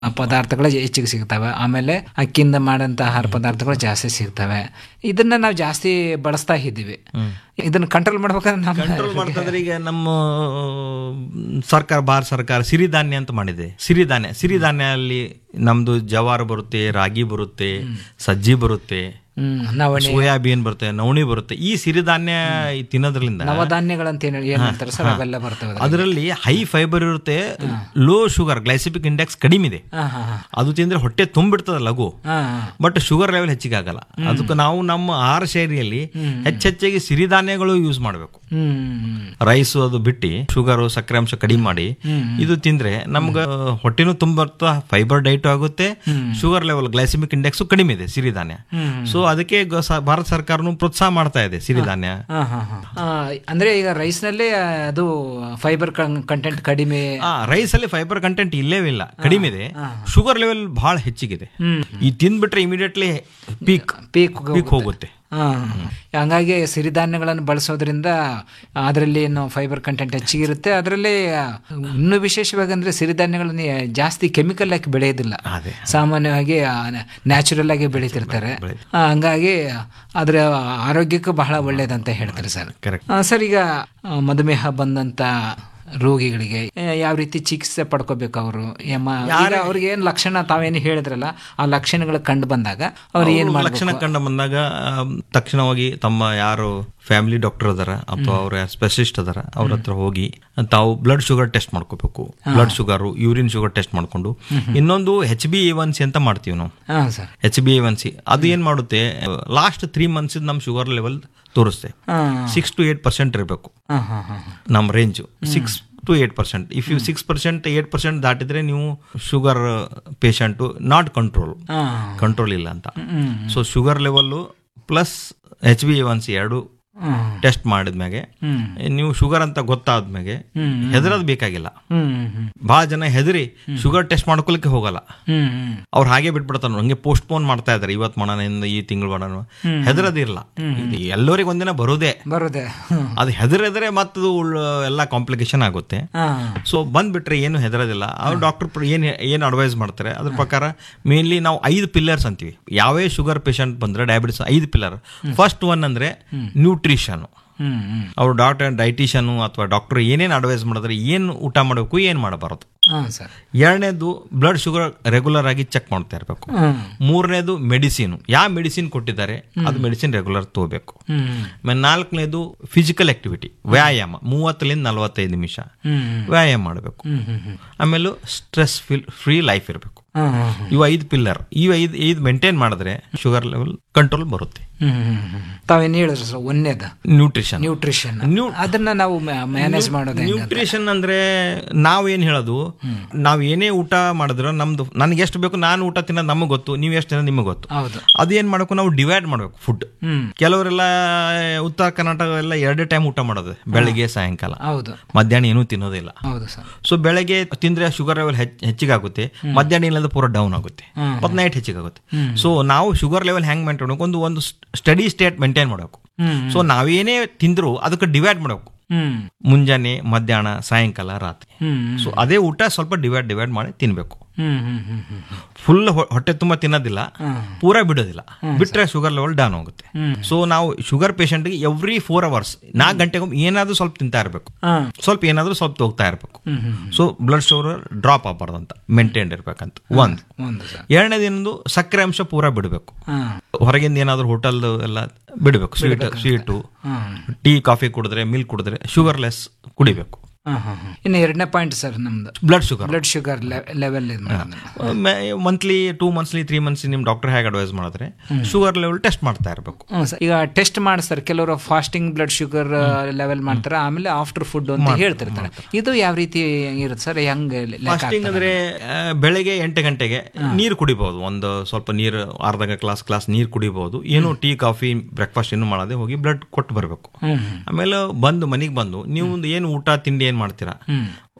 ಪದಾರ್ಥಗಳು ಹೆಚ್ಚಿಗೆ ಸಿಗ್ತವೆ ಆಮೇಲೆ ಅಕ್ಕಿಯಿಂದ ಮಾಡೋಂಥ ಆಹಾರ ಪದಾರ್ಥಗಳು ಜಾಸ್ತಿ ಸಿಗ್ತವೆ ಇದನ್ನ ನಾವು ಜಾಸ್ತಿ ಬಳಸ್ತಾ ಇದ್ದೀವಿ ಇದನ್ನ ಕಂಟ್ರೋಲ್ ಮಾಡ್ಬೇಕಂದ್ರೆ ನಮ್ಮ ಕಂಟ್ರೋಲ್ ಮಾಡ್ತಂದ್ರೆ ಈಗ ನಮ್ಮ ಸರ್ಕಾರ ಭಾರತ ಸರ್ಕಾರ ಸಿರಿಧಾನ್ಯ ಅಂತ ಮಾಡಿದೆ ಸಿರಿಧಾನ್ಯ ಸಿರಿಧಾನ್ಯ ಅಲ್ಲಿ ನಮ್ದು ಜವಾರ ಬರುತ್ತೆ ರಾಗಿ ಬರುತ್ತೆ ಸಜ್ಜಿ ಬರುತ್ತೆ ಹ್ಮ್ ನವಣೆ ಸೋಯಾಬೀನ್ ಬರುತ್ತೆ ನವಣಿ ಬರುತ್ತೆ ಈ ಸಿರಿಧಾನ್ಯ ಈ ತಿನ್ನೋದ್ರಿಂದ ನವಧಾನ್ಯಗಳಂತ ಏನ್ ಏನ್ ಹೇಳ್ತಾರೆ ಸರ್ ಅವೆಲ್ಲ ಬರ್ತವೆ ಅದ್ರಲ್ಲಿ. ಅದರಲ್ಲಿ ಹೈ ಫೈಬರ್ ಇರುತ್ತೆ ಲೋ ಶುಗರ್ ಗ್ಲೈಸಿಪಿಕ್ ಇಂಡೆಕ್ಸ್ ಕಡಿಮೆ ಇದೆ ಹಾ ಹಾ ಹಾ ಅದು ತಿಂದ್ರೆ ಹೊಟ್ಟೆ ತುಂಬಿಡ್ತದ ಲಘು ಹಾ ಹಾ ಬಟ್ ಶುಗರ್ ಲೆವೆಲ್ ಹೆಚ್ಚಿಗೆ ಆಗಲ್ಲ ಅದಕ್ಕೆ ನಾವು ನಮ್ಮ ಆಹಾರ ಶೈಲಿಯಲ್ಲಿ ಹೆಚ್ಚೆಚ್ಚಾಗಿ ಸಿರಿಧಾನ್ಯಗಳು ಯೂಸ್ ಮಾಡಬೇಕು ಹ್ಮ್ ರೈಸ್ ಅದು ಬಿಟ್ಟು ಶುಗರ್ ಸಕ್ಕರೆ ಅಂಶ ಕಡಿಮೆ ಮಾಡಿ ಇದು ತಿಂದ್ರೆ ನಮ್ಗೆ ಹೊಟ್ಟೆನೂ ತುಂಬ ಫೈಬರ್ ಡೈಟ್ ಆಗುತ್ತೆ ಶುಗರ್ ಲೆವೆಲ್ ಗ್ಲೈಸಿಮಿಕ್ ಇಂಡೆಕ್ಸ್ ಕಡಿಮೆ ಇದೆ ಸಿರಿಧಾನ್ಯ ಸೊ ಅದಕ್ಕೆ ಗ- ಸ- ಭಾರತ ಸರ್ಕಾರನು ಪ್ರೋತ್ಸಾಹ ಮಾಡ್ತಾ ಇದೆ ಸಿರಿಧಾನ್ಯ ಹಾ ಹಾ ಹಾ ಆ, ಅಂದ್ರೆ ಈಗ ರೈಸ್ ನಲ್ಲಿ ಅದು ಫೈಬರ್ ಕಂಟೆಂಟ್ ಕಡಿಮೆ ಆ ರೈಸ್ ಅಲ್ಲಿ ಫೈಬರ್ ಕಂಟೆಂಟ್ ಇಲ್ಲೇ ಇಲ್ಲ ಕಡಿಮೆ ಇದೆ ಶುಗರ್ ಲೆವೆಲ್ ಬಹಳ ಹೆಚ್ಚಿಗಿದೆ ಈ ತಿಂದ್ಬಿಟ್ರೆ ಇಮಿಡಿಯೇಟ್ಲಿ ಪೀಕ್ ಪೀಕ್ ಪೀಕ್ ಹೋಗುತ್ತೆ ಹಾ ಹಂಗಾಗಿ ಸಿರಿಧಾನ್ಯಗಳನ್ನು ಬಳಸೋದ್ರಿಂದ ಅದರಲ್ಲಿ ಏನು ಫೈಬರ್ ಕಂಟೆಂಟ್ ಹೆಚ್ಚಿಗಿರುತ್ತೆ ಅದರಲ್ಲಿ ಇನ್ನೂ ವಿಶೇಷವಾಗಿ ಅಂದ್ರೆ ಸಿರಿಧಾನ್ಯಗಳನ್ನು ಜಾಸ್ತಿ ಕೆಮಿಕಲ್ ಹಾಕಿ ಬೆಳೆಯೋದಿಲ್ಲ ಅದೇ ಸಾಮಾನ್ಯವಾಗಿ ನ್ಯಾಚುರಲ್ ಆಗಿ ಬೆಳೀತಿರ್ತಾರೆ ಆ, ಹಂಗಾಗಿ ಅದ್ರ ಆರೋಗ್ಯಕ್ಕೂ ಬಹಳ ಒಳ್ಳೇದಂತ ಹೇಳ್ತಾರೆ ಸರ್ ಕರೆಕ್ಟ್ ಆ, ಸರ್ ಈಗ ಆ, ಮಧುಮೇಹ ಬಂದಂತ ರೋಗಿಗಳಿಗೆ ಆ, ಯಾವ ರೀತಿ ಚಿಕಿತ್ಸೆ ಪಡ್ಕೋಬೇಕು ಅವರು ಈಗ ಅವ್ರಿಗೆ ಏನ್ ಲಕ್ಷಣ ತಾವೇನು ಹೇಳಿದ್ರಲ್ಲ ಆ ಲಕ್ಷಣಗಳು ಕಂಡು ಬಂದಾಗ ಅವ್ರು ಏನ್ ಮಾಡ್ಬೇಕು ಲಕ್ಷಣ ಕಂಡು ಬಂದಾಗ ಆಮ್, ತಕ್ಷಣವಾಗಿ ತಮ್ಮ ಯಾರು ಫ್ಯಾಮಿಲಿ ಡಾಕ್ಟರ್ ಅದಾರ ಅಥವಾ ಅವ್ರ ಸ್ಪೆಷಲಿಸ್ಟ್ ಅದಾರ ಅವ್ರ ಹತ್ರ ಹೋಗಿ ತಾವು ಬ್ಲಡ್ ಶುಗರ್ ಟೆಸ್ಟ್ ಮಾಡ್ಕೋಬೇಕು blood sugar urine sugar test ಮಾಡ್ಕೊಂಡು ಇನ್ನೊಂದು H B A one C ಅಂತ ಮಾಡ್ತೀವಿ ನಾವು ಹಾ sir H B A one C ಅದು ಏನ್ ಮಾಡುತ್ತೆ ಲಾಸ್ಟ್ ತ್ರೀ ಮಂತ್ಸ್ ನಮ್ಮ ಶುಗರ್ ಲೆವೆಲ್ ತೋರಿಸುತ್ತೆ ಹಾ ಸಿಕ್ಸ್ ಟು ಏಟ್ ಪರ್ಸೆಂಟ್ ಇರಬೇಕು ಹಾ ಹಾ ಹಾ ನಮ್ಮ range six to eight percent if you six percent eight percent ದಾಟಿದ್ರೆ ನೀವು ಶುಗರ್ ಪೇಷಂಟು ನಾಟ್ ಕಂಟ್ರೋಲ್ ಹಾ ಕಂಟ್ರೋಲ್ ಇಲ್ಲ ಅಂತ hmm so sugar level plus H B one C ಎರಡು ಹ್ಮ್ ಟೆಸ್ಟ್ ಮಾಡಿದ್ಮ್ಯಾಗೆ ಹ್ಮ್ ನೀವು ಶುಗರ್ ಅಂತ ಗೊತ್ತಾದ್ಮ್ಯಾಗೆ ಹ್ಮ್ ಹೆದರೋದು ಬೇಕಾಗಿಲ್ಲ ಹ್ಮ್ ಹ್ಮ್ ಭಾಳ ಜನ ಹೆದರಿ ಶುಗರ್ ಟೆಸ್ಟ್ ಮಾಡ್ಕೊಲಿಕ್ಕೆ ಹೋಗಲ್ಲ ಹ್ಮ್ ಹ್ಮ್ ಅವ್ರು ಹಾಗೆ ಬಿಟ್ಬಿಡ್ತಾರ ಹಂಗೆ ಪೋಸ್ಟ್ ಪೋನ್ ಮಾಡ್ತಾ ಇದಾರೆ ಇವತ್ತು ಮಾಡೋಣ ಇಂದ ಈ ತಿಂಗಳು ಮಾಡೋಣ ಹೆದರದಿರಲ್ಲ ಎಲ್ಲರಿಗೆ ಒಂದಿನ ಬರೋದೇ ಬರೋದೆ ಹ್ಮ್ ಅದು ಹೆದರಿದ್ರೆ ಮತ್ತದು ಉಳ್ಳ ಎಲ್ಲ ಕಾಂಪ್ಲಿಕೇಶನ್ ಆಗುತ್ತೆ ಹಾ ಸೊ ಬಂದ್ಬಿಟ್ರೆ ಏನು ಹೆದರೋದಿಲ್ಲ ಅವ್ರು ಡಾಕ್ಟರ್ ಏನು ಏನು ಅಡ್ವೈಸ್ ಮಾಡ್ತಾರೆ ಅದ್ರ ಪ್ರಕಾರ ಮೇನ್ಲಿ ನಾವು ಐದು ಪಿಲ್ಲರ್ಸ್ ಅಂತೀವಿ ಯಾವೇ ಶುಗರ್ ಪೇಷಂಟ್ ಬಂದ್ರೆ ಡಯಾಬಿಟಿಸ್ ಐದು ಪಿಲ್ಲರ್ ಫಸ್ಟ್ ಒನ್ ಅಂದ್ರೆ ನ್ಯೂಟ್ರಿಷನ್ ಹ್ಮ್ ಹ್ಮ್ ಅವ್ರು ಡಾಕ್ಟರ್ ಡೈಟಿಷಿಯನು ಅಥವಾ ಡಾಕ್ಟರ್ ಏನೇನು ಅಡ್ವೈಸ್ ಮಾಡಿದ್ರೆ ಏನು ಊಟ ಮಾಡಬೇಕು ಏನು ಮಾಡಬಾರದು ಹಾ ಸರ್ ಎರಡನೇದು ಬ್ಲಡ್ ಶುಗರ್ ರೆಗ್ಯುಲರ್ ಆಗಿ ಚೆಕ್ ಮಾಡ್ತಾ ಇರಬೇಕು ಹ್ಮ್ ಮೂರನೇದು ಮೆಡಿಸಿನ್ ಯಾವ ಮೆಡಿಸಿನ್ ಕೊಟ್ಟಿದ್ದಾರೆ ಅದು ಮೆಡಿಸಿನ್ ರೆಗ್ಯುಲರ್ ತಗೋಬೇಕು ಹ್ಮ್ ಆಮೇಲೆ ನಾಲ್ಕನೇದು ಫಿಸಿಕಲ್ ಆಕ್ಟಿವಿಟಿ ವ್ಯಾಯಾಮ ಮೂವತ್ತರಿಂದ ನಲವತ್ತೈದು ನಿಮಿಷ ಹ್ಮ್ ವ್ಯಾಯಾಮ ಮಾಡಬೇಕು ಹ್ಮ್ ಹ್ಮ್ ಹ್ಮ್ ಆಮೇಲೆ ಸ್ಟ್ರೆಸ್ ಫಿಲ್ ಫ್ರೀ ಲೈಫ್ ಇರಬೇಕು ಹಾ ಹಾ ಹಾ ಇವು ಐದು ಪಿಲ್ಲರ್ ಇವು ಐದು ಐದು ಮೇಂಟೈನ್ ಮಾಡಿದ್ರೆ ಶುಗರ್ ಲೆವೆಲ್ ಕಂಟ್ರೋಲ್ ಬರುತ್ತೆ ಹ್ಮ್ ಹ್ಮ್ ಹ್ಮ್ ತಾವೇನು ಹೇಳಿದ್ರಿ ಸರ್ ಒಂದೇದ ನ್ಯೂಟ್ರಿಷನ್ ನ್ಯೂಟ್ರಿಷನ್ ನ್ಯೂ- ಅದನ್ನ ನಾವು ಮ್ಯಾನೇಜ್ ಮಾಡೋದು ಹೆಂಗೆ ಅಂತ? ನ್ಯೂಟ್ರಿಷನ್ ಅಂದ್ರೆ ನಾವ್ ಏನ್ ಹೇಳೋದು ನಾವ್ ಏನೇ ಊಟ ಮಾಡಿದ್ರು ನಮ್ದು ನನಗೆ ಎಷ್ಟು ಬೇಕು ನಾನು ಊಟ ತಿನ್ನೋದು ನಮಗೆ ಗೊತ್ತು ನೀವು ಎಷ್ಟು ತಿನ್ನೋದು ನಿಮಗೆ ಗೊತ್ತು ಹೌದು ಅದೇನ್ ಮಾಡಬೇಕು ನಾವು ಡಿವೈಡ್ ಮಾಡ್ಬೇಕು ಫುಡ್ ಹ್ಮ್ ಕೆಲವರೆಲ್ಲ ಉತ್ತರ ಕರ್ನಾಟಕ ಎಲ್ಲ ಎರಡೇ ಟೈಮ್ ಊಟ ಮಾಡೋದು ಬೆಳಿಗ್ಗೆ ಸಾಯಂಕಾಲ ಹೌದು ಮಧ್ಯಾಹ್ನ ಏನೂ ತಿನ್ನೋದಿಲ್ಲ ಹೌದು ಸರ್ ಸೊ ಬೆಳಗ್ಗೆ ತಿಂದ್ರೆ ಶುಗರ್ ಲೆವೆಲ್ ಹೆಚ್ಚಿಗೆ ಆಗುತ್ತೆ ಮಧ್ಯಾಹ್ನ ಇಲ್ಲದ ಪೂರ ಡೌನ್ ಆಗುತ್ತೆ ಹ್ಮ್. ಮತ್ತೆ ನೈಟ್ ಹೆಚ್ಚಿಗೆ ಆಗುತ್ತೆ ಸೊ ನಾವು ಶುಗರ್ ಲೆವೆಲ್ ಹೆಂಗ್ ಮೇಂಟೈನ್ ಮಾಡಬೇಕು ಒಂದು ಒಂದು ಸ್ಟಡಿ ಸ್ಟೇಟ್ ಮೇಂಟೈನ್ ಮಾಡಬೇಕು ಹ್ಮ್ ಸೊ ನಾವೇನೇ ತಿಂದ್ರು ಅದಕ್ಕೆ ಡಿವೈಡ್ ಮಾಡಬೇಕು ಹ್ಮ್ ಮುಂಜಾನೆ ಮಧ್ಯಾಹ್ನ ಸಾಯಂಕಾಲ ರಾತ್ರಿ ಹ್ಮ್ ಸೊ ಅದೇ ಊಟ ಸ್ವಲ್ಪ ಡಿವೈಡ್ ಡಿವೈಡ್ ಮಾಡಿ ತಿನ್ಬೇಕು ಹ್ಮ್ ಹ್ಮ್ ಹ್ಮ್ ಹ್ಮ್ ಫುಲ್ ಹೊಟ್ಟೆ ತುಂಬ ತಿನ್ನೋದಿಲ್ಲ ಹ್ಮ್. ಪೂರ ಬಿಡೋದಿಲ್ಲ ಬಿಟ್ರೆ ಶುಗರ್ ಲೆವೆಲ್ ಡೌನ್ ಹೋಗುತ್ತೆ ಹ್ಮ್. ಸೊ ನಾವು ಶುಗರ್ ಪೇಷಂಟ್ಗೆ ಎವ್ರಿ ಫೋರ್ ಅವರ್ಸ್ ನಾಲ್ಕು ಗಂಟೆಗೊಮ್ಮೆ ಏನಾದರೂ ಸ್ವಲ್ಪ ತಿಂತಾ ಇರಬೇಕು ಹಾ ಸ್ವಲ್ಪ ಏನಾದರೂ ಸ್ವಲ್ಪ ಹೋಗ್ತಾ ಇರಬೇಕು hmm hmm so blood sugar drop ಆಗಬಾರ್ದು ಅಂತ ಮೇಂಟೈನ್ ಇರ್ಬೇಕಂತ ಒಂದು ಒಂದು ಸರ್ ಎರಡನೇದೇನೊಂದು ಸಕ್ಕರೆ ಅಂಶ ಪೂರ ಬಿಡಬೇಕು ಹಾ ಹೊರಗಿಂದ ಏನಾದರೂ ಹೋಟೆಲ್ ಎಲ್ಲ ಬಿಡಬೇಕು ಸ್ವೀಟ್ ಸ್ವೀಟು ಹಾ ಟೀ ಕಾಫಿ ಕುಡಿದ್ರೆ ಮಿಲ್ಕ್ ಕುಡಿದ್ರೆ ಶುಗರ್ಲೆಸ್ ಕುಡಿಬೇಕು ಹಾ ಹಾ ಹಾ ಇನ್ನು ಎರಡನೇ ಪಾಯಿಂಟ್ ಸರ್ ನಮ್ದು blood sugar blood sugar level ಇದು ಮಾಡೋದು monthly two monthly three months ನಿಮ್ಮ ಡಾಕ್ಟರ್ ಹೇಗೆ ಅಡ್ವೈಸ್ ಮಾಡಿದ್ರೆ ಶುಗರ್ ಲೆವೆಲ್ ಟೆಸ್ಟ್ ಮಾಡ್ತಾ ಇರಬೇಕು ಹ್ಮ್ ಸರ್ ಈಗ ಟೆಸ್ಟ್ ಮಾಡಿಸ್ತಾರೆ ಕೆಲವರು ಫಾಸ್ಟಿಂಗ್ ಬ್ಲಡ್ ಶುಗರ್ ಲೆವೆಲ್ ಮಾಡ್ತಾರೆ ಆಮೇಲೆ ಆಫ್ಟರ್ ಫುಡ್ ಅಂತ ಹೇಳ್ತಿರ್ತಾರೆ ಇದು ಯಾವ ರೀತಿ ಇರುತ್ತೆ ಸರ್ ಹೆಂಗೆ ಲೆಕ್ಕ ಫಾಸ್ಟಿಂಗ್ ಅಂದ್ರೆ ಆ, ಬೆಳಗ್ಗೆ ಎಂಟು ಗಂಟೆಗೆ ನೀರು ಕುಡಿಬಹುದು ಒಂದು ಸ್ವಲ್ಪ ನೀರು ಅರ್ಧ ಗ್ಲಾಸ್ ಗ್ಲಾಸ್ ನೀರು ಕುಡಿಬಹುದು ಏನು ಟೀ ಕಾಫಿ ಬ್ರೇಕ್ಫಾಸ್ಟ್ ಏನು ಮಾಡದೆ ಹೋಗಿ ಬ್ಲಡ್ ಕೊಟ್ಟು ಬರಬೇಕು ಹ್ಮ್ ಆಮೇಲೆ ಬಂದು ಮನೆಗೆ ಬಂದು ನೀವು ಏನು ಊಟ ತಿಂಡಿ ಏನು ಮಾಡ್ತೀರಾ hmm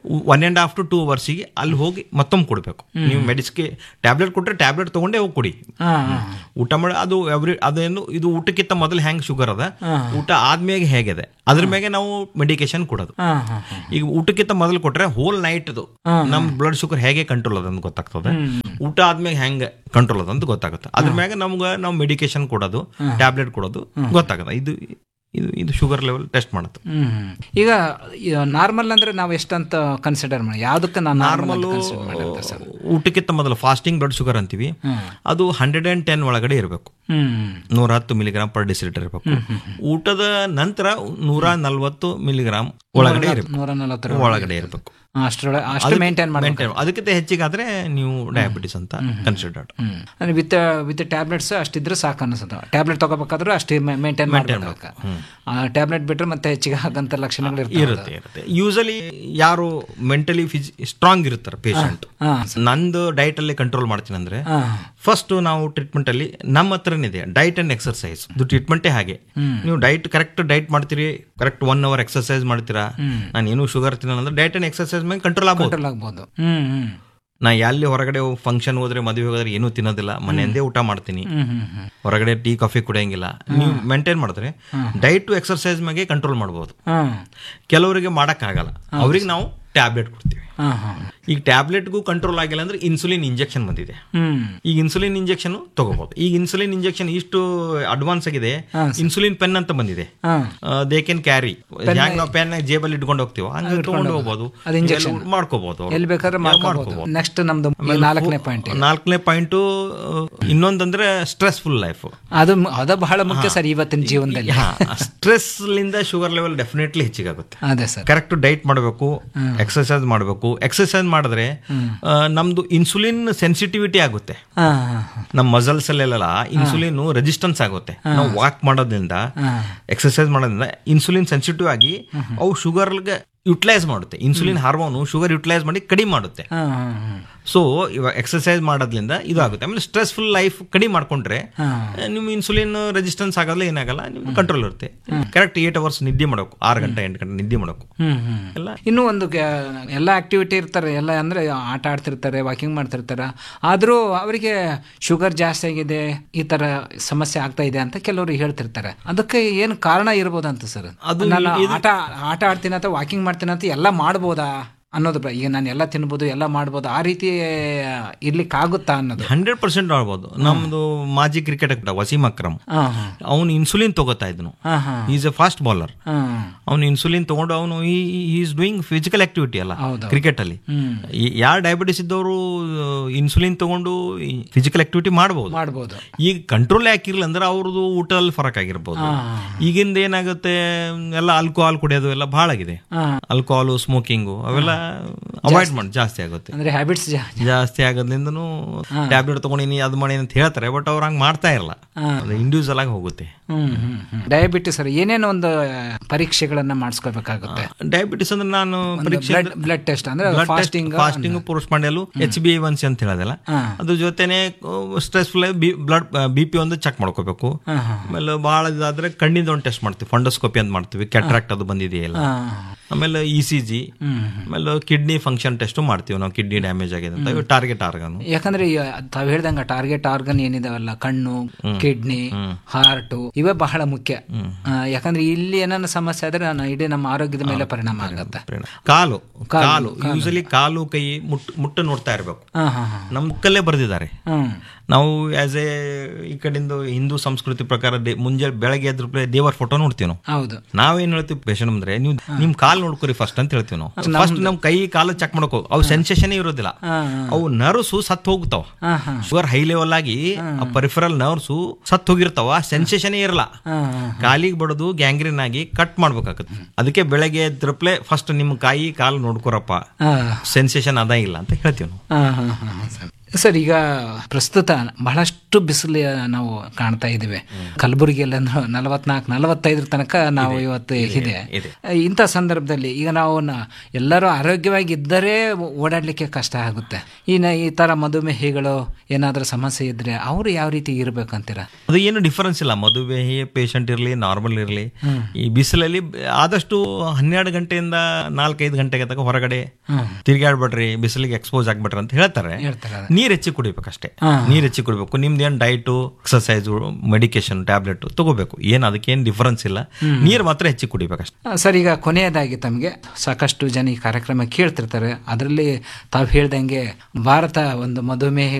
one and half to two ಅವರ್ಸಿಗೆ ಅಲ್ಲಿ ಹೋಗಿ ಮತ್ತೊಮ್ಮೆ ಕೊಡಬೇಕು ನೀವು ಮೆಡಿಸ್ಗೆ ಟ್ಯಾಬ್ಲೆಟ್ ಕೊಟ್ಟರೆ ಟ್ಯಾಬ್ಲೆಟ್ ತೊಗೊಂಡೇ ಹೋಗಿ ಕುಡಿ ಹಾ ಹಾ ಊಟ ಮಾಡಿ ಅದು ಎವ್ರಿ ಅದೇನು ಇದು ಊಟಕ್ಕಿಂತ ಮೊದಲು ಹೆಂಗ್ ಶುಗರ್ ಅದ ಊಟ ಆದ್ಮೇಲೆ ಹೇಗಿದೆ ಅದ್ರ ಮೇಲೆ ನಾವು ಮೆಡಿಕೇಶನ್ ಕೊಡೋದು ಹಾ ಹಾ ಹಾ ಈಗ ಊಟಕ್ಕಿಂತ ಮೊದಲು ಕೊಟ್ರೆ ಹೋಲ್ ನೈಟ್ ನಮ್ ಬ್ಲಡ್ ಶುಗರ್ ಹೇಗೆ ಕಂಟ್ರೋಲ್ ಅದ ಅಂತ ಗೊತ್ತಾಗ್ತದೆ ಊಟ ಆದ್ಮೇಲೆ ಹೆಂಗೆ ಕಂಟ್ರೋಲ್ ಅದ ಅಂತ ಗೊತ್ತಾಗುತ್ತೆ ಅದ್ರ ಮ್ಯಾಗ ನಮ್ಗೆ ನಾವು ಮೆಡಿಕೇಶನ್ ಕೊಡೋದು ಟ್ಯಾಬ್ಲೆಟ್ ಕೊಡೋದು ಗೊತ್ತಾಗತ್ತೆ ಇದು ಇದು ಇದು ಶುಗರ್ ಲೆವೆಲ್ ಟೆಸ್ಟ್ ಮಾಡುತ್ತೆ ಹ್ಮ್ ಈಗ ನಾರ್ಮಲ್ ಅಂದ್ರೆ ನಾವು ಎಷ್ಟಂತ ಕನ್ಸಿಡರ್ ಮಾಡಿ ಯಾವ್ದಕ್ಕೆ ನಾನು ನಾರ್ಮಲ್ ಕನ್ಸಿಡರ್ ಮಾಡಿರ್ತೆ ಸರ್ ಊಟಕ್ಕಿಂತ ಮೊದಲು ಫಾಸ್ಟಿಂಗ್ ಬ್ಲಡ್ ಶುಗರ್ ಅಂತೀವಿ ಅದು ಹಂಡ್ರೆಡ್ ಅಂಡ್ ಟೆನ್ ಒಳಗಡೆ ಇರಬೇಕು ಹ್ಮ್ ನೂರ ಹತ್ತು ಮಿಲಿಗ್ರಾಮ್ ಪರ್ ಡಿಸಿಲಿಟರ್ ಇರಬೇಕು ಊಟದ ನಂತರ ನೂರ ನಲ್ವತ್ತು ಮಿಲಿಗ್ರಾಮ್ ಒಳಗಡೆ ಇರಬೇಕು ನೂರ ನಲವತ್ತರ ಒಳಗಡೆ ಇರಬೇಕು ಅಷ್ಟರೊಳಗೆ ಅಷ್ಟು ಮೇಂಟೈನ್ ಮಾಡಿ ಮೇಂಟೈನ್ ಅದಕ್ಕಿಂತ ಹೆಚ್ಚಿಗಾದ್ರೆ ನೀವು ಡಯಾಬಿಟಿಸ್ ಅಂತ ಕನ್ಸಿಡರ್ಡ್ ಅಂದ್ರೆ ವಿತ್ ವಿತ್ ಟ್ಯಾಬ್ಲೆಟ್ಸ್ ಅಷ್ಟಿದ್ರೆ ಸಾಕು ಅನಿಸುತ್ತೆ ಟ್ಯಾಬ್ಲೆಟ್ ತಗೋಬೇಕಾದ್ರೂ ಅಷ್ಟೇ ಮೇಂಟೈನ್ ಮಾಡ್ಬೇಕು ಟ್ಯಾಬ್ಲೆಟ್ ಬಿಟ್ರೆ ಮತ್ತೆ ಹೆಚ್ಚಿಗೆ ಆಗಂತ ಲಕ್ಷಣಗಳು ಇರ್ತವೆ ಇರುತ್ತೆ ಇರುತ್ತೆ ಯೂಸಲಿ ಯಾರು ಮೆಂಟಲಿ ಫಿಸ್ ಸ್ಟ್ರಾಂಗ್ ಇರ್ತಾರೆ ಪೇಷಂಟ್ ಹಾ ನಂದು ಡೈಟ್ ಅಲ್ಲಿ ಕಂಟ್ರೋಲ್ ಮಾಡ್ತೀನಿ ಅಂದ್ರೆ ಹಾ ಫಸ್ಟ್ ನಾವು ಟ್ರೀಟ್ಮೆಂಟ್ ಅಲ್ಲಿ ನಮ್ಮ ಹತ್ರನಿದೆ ಡೈಟ್ ಅಂಡ್ ಎಕ್ಸರ್ಸೈಸ್ ಇದು ಟ್ರೀಟ್ಮೆಂಟೇ ಹಾಗೆ ನೀವು ಡೈಟ್ ಕರೆಕ್ಟ್ ಡೈಟ್ ಮಾಡ್ತೀರಿ ಕರೆಕ್ಟ್ ಒನ್ ಅವರ್ ಎಕ್ಸರ್ಸೈಸ್ ಮಾಡ್ತೀರಾ ನಾನು ಏನು ಶುಗರ್ ತಿನ್ನಲ್ಲ ಅಂದ್ರೆ ಡೈಟ್ ಅಂಡ್ ಎಕ್ಸರ್ಸೈಸ್ ಮೇಲೆ ಕಂಟ್ರೋಲ್ ಆಗ್ಬೋದು ಕಂಟ್ರೋಲ್ ಆಗ್ಬೋದು ಹ್ಮ್ ಹ್ಮ್ ನಾ ಎಲ್ಲಿ ಹೊರಗಡೆ ಫಂಕ್ಷನ್ ಹೋದ್ರೆ ಮದುವೆ ಹೋದ್ರೆ ಏನೂ ತಿನ್ನೋದಿಲ್ಲ ಮನೆಯಿಂದೇ ಊಟ ಮಾಡ್ತೀನಿ ಹ್ಮ್ ಹ್ಮ್ ಹ್ಮ್ ಹೊರಗಡೆ ಟೀ ಕಾಫಿ ಕುಡಿಯಂಗಿಲ್ಲ ನೀವು ಮೇಂಟೈನ್ ಮಾಡಿದ್ರೆ ಡೈಟ್ ಟು ಎಕ್ಸರ್ಸೈಸ್ ಮೇಲೆ ಕಂಟ್ರೋಲ್ ಮಾಡ್ಬೋದು ಹ್ಮ್ ಕೆಲವರಿಗೆ ಆಗಲ್ಲ ಅವ್ರಿಗೆ ನಾವು ಟ್ಯಾಬ್ಲೆಟ್ ಕೊಡ್ತೀವಿ ಹಾ ಹಾ ಈಗ ಟ್ಯಾಬ್ಲೆಟ್ಗೂ ಕಂಟ್ರೋಲ್ ಆಗಿಲ್ಲ ಅಂದ್ರೆ ಇನ್ಸುಲಿನ್ ಇಂಜೆಕ್ಷನ್ ಬಂದಿದೆ ಹ್ಮ್ ಈಗ ಇನ್ಸುಲಿನ್ ಇಂಜೆಕ್ಷನ್ ತಗೋಬಹುದು ಈಗ ಇನ್ಸುಲಿನ್ ಇಂಜೆಕ್ಷನ್ ಇಷ್ಟು ಅಡ್ವಾನ್ಸ್ ಆಗಿದೆ ಇನ್ಸುಲಿನ್ ಪೆನ್ ಅಂತ ಬಂದಿದೆ ಹಾ ದೇ ಕ್ಯಾನ್ ಕ್ಯಾರಿ ಹ್ಯಾಂಗ ನಾವು ಪೆನ್ ಜೇಬಲ್ಲಿ ಇಟ್ಕೊಂಡು ಹೋಗ್ತೀವಿ ಹಂಗೆ ಇಟ್ಕೊಂಡು ಹೋಗ್ಬೋದು ಅದು injection. ಎಲ್ಲ ಮಾಡ್ಕೋಬಹುದು ಎಲ್ಲಿ ಬೇಕಾದ್ರೆ ಮಾಡ್ಕೋಬಹುದು ನೆಕ್ಸ್ಟ್ ನಮ್ದು ಈ ನಾಲ್ಕನೇ ಪಾಯಿಂಟ್ ನಾಲ್ಕನೇ ಪಾಯಿಂಟ್ ಇನ್ನೊಂದಂದ್ರೆ ಸ್ಟ್ರೆಸ್ಫುಲ್ ಲೈಫ್ ಅದು ಅದು ಬಹಳ ಮುಖ್ಯ ಸರ್ ಇವತ್ತಿನ ಜೀವನದಲ್ಲಿ ಸ್ಟ್ರೆಸ್ ಲಿಂದ ಶುಗರ್ ಲೆವೆಲ್ ಡೆಫಿನೆಟ್ಲಿ ಹೆಚ್ಚಿಗಾಗುತ್ತೆ ಅದೇ ಸರ್ ಕರೆಕ್ಟ್ ಡೈಟ್ ಮಾಡಬೇಕು ಎಕ್ಸರ್ಸೈಸ್ ಮಾಡಬೇಕು ಎಕ್ಸರ್ಸೈಸ್ ಮಾಡಿದ್ರೆ ಆ, ನಮ್ದು ಇನ್ಸುಲಿನ್ ಸೆನ್ಸಿಟಿವಿಟಿ ಆಗುತ್ತೆ ಹಾ ಹಾ ನಮ್ಮ ಮಸಲ್ಸ್ ಅಲ್ಲೆಲ್ಲ ಇನ್ಸುಲಿನ್ ರೆಸಿಸ್ಟೆನ್ಸ್ ಆಗುತ್ತೆ ನಾವು ವಾಕ್ ಮಾಡೋದ್ರಿಂದ ಎಕ್ಸರ್ಸೈಸ್ ಮಾಡೋದ್ರಿಂದ ಇನ್ಸುಲಿನ್ ಸೆನ್ಸಿಟಿವ್ ಆಗಿ ಅವು ಶುಗರ್ಗೆ ಯುಟಿಲೈಸ್ ಮಾಡುತ್ತೆ ಇನ್ಸುಲಿನ್ ಹಾರ್ಮೋನು ಶುಗರ್ ಯುಟಿಲೈಸ್ ಮಾಡಿ ಕಡಿಮೆ ಮಾಡುತ್ತೆ ಹಾ ಹಾ ಹಾ ಸೊ ಇವಾಗ ಎಕ್ಸರ್ಸೈಸ್ ಮಾಡೋದ್ರಿಂದ ಇದು ಆಗುತ್ತೆ ಆಮೇಲೆ ಸ್ಟ್ರೆಸ್ಫುಲ್ ಲೈಫ್ ಕಡಿಮೆ ಮಾಡ್ಕೊಂಡ್ರೆ ನಿಮ್ಮ ಇನ್ಸುಲಿನ್ ರೆಸಿಸ್ಟೆನ್ಸ್ ಆಗಲ್ಲ ಏನಾಗಲ್ಲ ನಿಮ್ಗೆ ಕಂಟ್ರೋಲ್ ಇರುತ್ತೆ ಕರೆಕ್ಟ್ ಏಟ್ ಅವರ್ಸ್ ನಿದ್ದೆ ಮಾಡಬೇಕು ಆರು ಗಂಟೆ ಎಂಟು ಗಂಟೆ ನಿದ್ದೆ ಮಾಡಬೇಕು ಹ್ಮ್ ಹ್ಮ್ ಎಲ್ಲ ಇನ್ನೂ ಒಂದು ಗ- ಎಲ್ಲ ಆಕ್ಟಿವಿಟಿ ಇರ್ತಾರೆ ಎಲ್ಲ ಅಂದ್ರೆ ಆಟ ಆಡ್ತಿರ್ತಾರೆ ವಾಕಿಂಗ್ ಮಾಡ್ತಿರ್ತಾರೆ ಆದರೂ ಅವರಿಗೆ ಶುಗರ್ ಜಾಸ್ತಿ ಆಗಿದೆ ಈ ತರ ಸಮಸ್ಯೆ ಆಗ್ತಾ ಇದೆ ಅಂತ ಕೆಲವರು ಹೇಳ್ತಿರ್ತಾರೆ ಅದಕ್ಕೆ ಏನು ಕಾರಣ ಇರ್ಬೋದಂತ ಸರ್ ಅದು ನಾನು ಆಟ ಆಟ ಆಡ್ತೀನಿ ಅಥವಾ ವಾಕಿಂಗ್ ಮಾಡ್ತೀನಿ ಅಂತ ಎಲ್ಲ ಮಾಡ್ಬೋದಾ ಅನ್ನೋದು ಬ- ಈಗ ನಾನು ಎಲ್ಲ ತಿನ್ಬೋದು ಎಲ್ಲ ಮಾಡ್ಬೋದು ಆ ರೀತಿ ಇರ್ಲಿಕ್ಕೆ ಆಗುತ್ತಾ ಅನ್ನೋದು ಹಂಡ್ರೆಡ್ ಪರ್ಸೆಂಟ್ ಆಡ್ಬೋದು ನಮ್ದು ಮಾಜಿ ಕ್ರಿಕೆಟ್ ವಸೀಂ ಅಕ್ರಮ್ ಹಾ ಅವನು ಇನ್ಸುಲಿನ್ ತಗೋತಾ ಇದ್ನು ಹಾ ಹಾ ಈಸ್ ಎ ಫಾಸ್ಟ್ ಬೌಲರ್ ಹಾ ಅವನು ಇನ್ಸುಲಿನ್ ತಗೊಂಡು ಅವನು ಈಸ್ ಡೂಯಿಂಗ್ ಫಿಸಿಕಲ್ ಆಕ್ಟಿವಿಟಿ ಅಲ್ಲ ಹೌದು. ಕ್ರಿಕೆಟ್ ಅಲ್ಲಿ ಹ್ಮ್ ಯಾರು ಡಯಾಬಿಟಿಸ್ ಇದ್ದವರು ಇನ್ಸುಲಿನ್ ತಗೊಂಡು ಫಿಸಿಕಲ್ ಆಕ್ಟಿವಿಟಿ ಮಾಡಬಹುದು ಮಾಡ್ಬೋದು ಈಗ ಕಂಟ್ರೋಲ್ ಯಾಕಿರ್ಲಿಲ್ಲ ಅಂದ್ರೆ ಅವ್ರದ್ದು ಊಟದಲ್ಲಿ ಫರಕ್ ಆಗಿರ್ಬೋದು ಈಗಿಂದ ಏನಾಗುತ್ತೆ ಎಲ್ಲ ಆಲ್ಕೋಹಾಲ್ ಕುಡಿಯೋದು ಎಲ್ಲ ಭಾಳ ಆಗಿದೆ ಹಾ ಆಲ್ಕೋಹಾಲು ಸ್ಮೋಕಿಂಗು ಅವೆಲ್ಲ ಅವಾಯ್ಡ್ ಮಾಡಿ ಜಾಸ್ತಿ ಆಗುತ್ತೆ ಅಂದ್ರೆ ಹ್ಯಾಬಿಟ್ಸ್ ಜಾಸ್ತಿ ಆಗೋದ್ರಿಂದನು ಟ್ಯಾಬ್ಲೆಟ್ ತಗೊಂಡಿನಿ ಅದು ಮಾಡಿ ಅಂತ ಹೇಳ್ತಾರೆ ಬಟ್ ಅವ್ರು ಹಂಗೆ ಮಾಡ್ತಾ ಇರಲ್ಲ ಅದು ಇಂಡಿವಿಜುವಲ್ ಆಗಿ ಹೋಗುತ್ತೆ ಹ್ಮ್ ಹ್ಮ್ ಹ್ಮ್ ಡಯಾಬಿಟಿಸ್ ಸರ್ ಏನೇನೋ ಒಂದು ಪರೀಕ್ಷೆಗಳನ್ನ ಮಾಡಿಸ್ಕೋಬೇಕಾಗುತ್ತೆ ಡಯಾಬಿಟಿಸ್ ಅಂದ್ರೆ ನಾನು ಪರೀಕ್ಷೆ ಬ್ಲಡ್ ಬ್ಲಡ್ ಟೆಸ್ಟ್ ಅಂದ್ರೆ ಫಾಸ್ಟಿಂಗ್ ಫಾಸ್ಟಿಂಗ್ ಪೋಸ್ಟ್ ಮಾಡ್ಯಲು ಎಚ್ ಬಿ ಒನ್ ಸಿ ಅಂತ ಹೇಳೋದಲ್ಲ ಹಾ. ಅದ್ರ ಜೊತೆನೆ ಸ್ಟ್ರೆಸ್ಫುಲ್ ಬ್ಲಡ್ ಬಿ ಪಿ ಒಂದು ಚೆಕ್ ಮಾಡ್ಕೋಬೇಕು ಹಾ, ಹಾ. ಆಮೇಲೆ ಭಾಳ ಇದಾದ್ರೆ ಕಣ್ಣಿಂದ ಒಂದು ಟೆಸ್ಟ್ ಮಾಡ್ತೀವಿ ಫಂಡೋಸ್ಕೋಪಿ ಅಂತ ಮಾಡ್ತೀವಿ ಕ್ಯಾಟ್ರಾಕ್ಟ್ ಅದು ಬಂದಿದೆಯಲ್ಲ ಆಮೇಲೆ ಇ ಸಿ ಜಿ ಆಮೇಲೆ ಕಿಡ್ನಿ ಫಂಕ್ಷನ್ ಟೆಸ್ಟ್ ಮಾಡ್ತೀವಿ ನಾವು ಕಿಡ್ನಿ ಡ್ಯಾಮೇಜ್ ಆಗಿದೆ ಅಂತ ಇವು ಟಾರ್ಗೆಟ್ ಆರ್ಗನ್ ಯಾಕಂದ್ರೆ ಈ ತಾವ್ ಹೇಳ್ದಂಗ ಟಾರ್ಗೆಟ್ ಆರ್ಗನ್ ಏನಿದಾವಲ್ಲ ಕಣ್ಣು ಕಿಡ್ನಿ ಹಾರ್ಟ್ ಇವೇ ಬಹಳ ಮುಖ್ಯ ಆ, ಯಾಕಂದ್ರೆ ಇಲ್ಲಿ ಏನಾನ ಸಮಸ್ಯೆ ಆದ್ರೆ ನಾನು ಇಡೀ ನಮ್ಮ ಆರೋಗ್ಯದ ಮೇಲೆ ಪರಿಣಾಮ ಆಗುತ್ತೆ ಕಾಲು ಕಾಲು ಯೂಸಲಿ ಕಾಲು ಕೈ ಮುಟ್ ಮುಟ್ಟ ನೋಡ್ತಾ ಇರಬೇಕು ಹಾ ಹಾ ಹಾ ನಮ್ಮ ಮುಕ್ಕಲ್ಲೇ ಬರೆದಿದ್ದಾರೆ ಹ್ಮ್ ನಾವು ಆಸ್ ಎ ಈ ಕಡೆಯಿಂದ ಹಿಂದೂ ಸಂಸ್ಕೃತಿ ಪ್ರಕಾರ ದೇ- ಮುಂಜಾನೆ ಬೆಳಗ್ಗೆ ಎದ್ರ ದೇವರ ಫೋಟೋ ನೋಡ್ತೀವಿ ನಾವು ಹೌದು ನಾವೇನ್ ಹೇಳ್ತೀವಿ ಪೇಷಂಟ್ ಅಂದ್ರೆ ನೀವು ನಿಮ್ ಕಾಲ್ ನೋಡ್ಕೊರಿ ಫಸ್ಟ್ ಅಂತ ಹೇಳ್ತೀವಿ ನಾವು ಫಸ್ಟ್ ನಮ್ ಕೈ ಕಾಲು ಚೆಕ್ ಮಾಡ್ಕೋ ಅವು ಸೆನ್ಸೇಷನ್ ಇರೋದಿಲ್ಲ ಹಾ ಅವು ನರ್ವ್ಸು ಸತ್ ಹೋಗ್ತಾವ ಹಾ ಹಾ ಶುಗರ್ ಹೈ ಲೆವೆಲ್ ಆಗಿ ಪರಿಫರಲ್ ನರ್ವ್ಸು ಸತ್ ಹೋಗಿರ್ತಾವ ಸೆನ್ಸೇಷನ್ ಇರಲ್ಲ ಹಾ ಹಾ ಕಾಲಿಗೆ ಬಡದು ಗ್ಯಾಂಗ್ರೀನ್ ಆಗಿ ಕಟ್ ಮಾಡ್ಬೇಕಾಗತ್ತೆ ಅದಕ್ಕೆ ಬೆಳಗ್ಗೆ ಎದ್ರಪ್ಲೆ ಫಸ್ಟ್ ನಿಮ್ ಕಾಯಿ ಕಾಲು ನೋಡ್ಕೊರಪ್ಪ ಹಾ ಸೆನ್ಸೇಷನ್ ಅದ ಇಲ್ಲ ಅಂತ ಹೇಳ್ತೀವಿ ನಾವು ಹಾ ಹಾ ಹಾ ಸರಿ ಸರ್ ಈಗ ಪ್ರಸ್ತುತ ಬಹಳಷ್ಟು ಬಿಸಿಲು ನಾವು ಕಾಣ್ತಾ ಇದ್ದೀವಿ ಕಲಬುರಗಿಯಲ್ಲಿ ಅಂದ್ರೆ ನಲವತ್ನಾಲ್ಕು ನಲವತ್ತೈದರ ತನಕ ನಾವು ಇವತ್ತು ಇದೆ ಇದೆ. ಇಂಥ ಸಂದರ್ಭದಲ್ಲಿ ಈಗ ನಾವು ನ- ಎಲ್ಲರೂ ಆರೋಗ್ಯವಾಗಿದ್ದರೆ ಓಡಾಡಲಿಕ್ಕೆ ಕಷ್ಟ ಆಗುತ್ತೆ ಇನ್ನು ಈ ಥರ ಮಧುಮೇಹಿಗಳು ಏನಾದರೂ ಸಮಸ್ಯೆ ಇದ್ರೆ ಅವರು ಯಾವ ರೀತಿ ಇರಬೇಕಂತೀರ ಅದು ಏನು ಡಿಫರೆನ್ಸ್ ಇಲ್ಲ ಮದುವೆ ಪೇಷಂಟ್ ಇರಲಿ ನಾರ್ಮಲ್ ಇರಲಿ ಈ ಬಿಸಿಲಲ್ಲಿ ಆದಷ್ಟು ಹನ್ನೆರಡು ಗಂಟೆಯಿಂದ ನಾಲ್ಕೈದು ಗಂಟೆಗೆ ತನಕ ಹೊರಗಡೆ ತಿರುಗಾಡ್ಬೇಡ್ರಿ ಬಿಸಿಲಿಗೆ ಎಕ್ಸ್ಪೋಸ್ ಆಗ್ಬೇಡ್ರಿ ಅಂತ ಹೇಳ್ತಾರೆ ಹೇಳ್ತಾರೆ ಅದು. ನೀರ್ ಹೆಚ್ಚಿಗೆ ಕುಡಿಬೇಕಷ್ಟೇ ನೀರ್ ಹೆಚ್ಚಿಗೆ ಕುಡಿಬೇಕು ನಿಮ್ದು ಏನು ಡೈಟು ಎಕ್ಸಸೈಸು ಮೆಡಿಕೇಶನ್ ಟ್ಯಾಬ್ಲೆಟ್ ತಗೋಬೇಕು ಏನು ಅದಕ್ಕೇನು ಡಿಫರೆನ್ಸ್ ಇಲ್ಲ ನೀರು ಮಾತ್ರ ಹೆಚ್ಚಿಗೆ ಕುಡಿಬೇಕಷ್ಟೇ ಆ, ಸರ್ ಈಗ ಕೊನೆಯದಾಗಿ ತಮಗೆ ಸಾಕಷ್ಟು ಜನ ಈ ಕಾರ್ಯಕ್ರಮ ಕೇಳ್ತಿರ್ತಾರೆ ಅದರಲ್ಲಿ ತಾವು ಹೇಳ್ದಂಗೆ ಭಾರತ ಒಂದು ಮಧುಮೇಹ